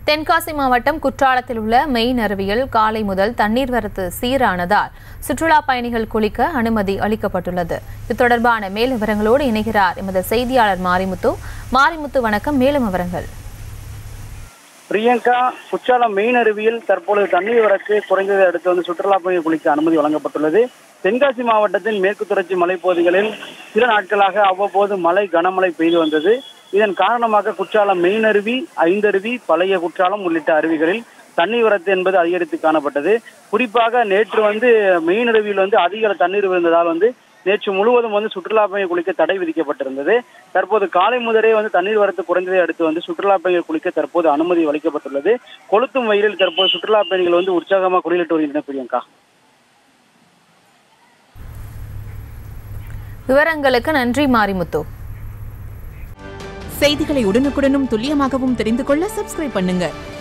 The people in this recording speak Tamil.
தென்காசி மாவட்டம் குற்றாலத்தில் உள்ள மெயின் அருவியில் காலை முதல் தண்ணீர் வரத்து சீரானதால் சுற்றுலா பயணிகள் குளிக்க அனுமதி அளிக்கப்பட்டுள்ளது இது தொடர்பான மேல் விவரங்களோடு இணைகிறார் எமது செய்தியாளர் மாரிமுத்து மாரிமுத்து வணக்கம் மேலும் விவரங்கள் பிரியங்கா குற்றாலம் மெயின் அருவியில் தற்பொழுது தண்ணீர் வரத்து குறைந்ததை அடுத்து வந்து சுற்றுலா பயணிகள் குளிக்க அனுமதி வழங்கப்பட்டுள்ளது தென்காசி மாவட்டத்தின் மேற்கு தொடர்ச்சி மலைப்பகுதிகளில் சில நாட்களாக அவ்வப்போது மழை கனமழை பெய்து வந்தது இதன் காரணமாக குற்றாலம் மெயின் அருவி ஐந்தருவி பழைய குற்றாலம் உள்ளிட்ட அருவிகளில் தண்ணீர் வரத்து என்பது அதிகரித்து காணப்பட்டது குறிப்பாக நேற்று வந்து மெயின் அருவியில் வந்து அதிக தண்ணீர் விழுந்ததால் வந்து நேற்று முழுவதும் வந்து சுற்றுலா பயணிகள் குளிக்க தடை விதிக்கப்பட்டிருந்தது தற்போது காலை முதலே வந்து தண்ணீர் வரத்து குறைந்ததை அடுத்து வந்து சுற்றுலா பயணிகள் குளிக்க தற்போது அனுமதி அளிக்கப்பட்டுள்ளது கொளுத்தும் வெயிலில் தற்போது சுற்றுலா பயணிகள் வந்து உற்சாகமாக குளிரிட்டு வருகின்றனர் பிரியங்கா விவரங்களுக்கு நன்றி மாரிமுத்து செய்திகளை உடனுக்குடனும் துல்லியமாகவும் தெரிந்து கொள்ள சப்ஸ்கிரைப் பண்ணுங்க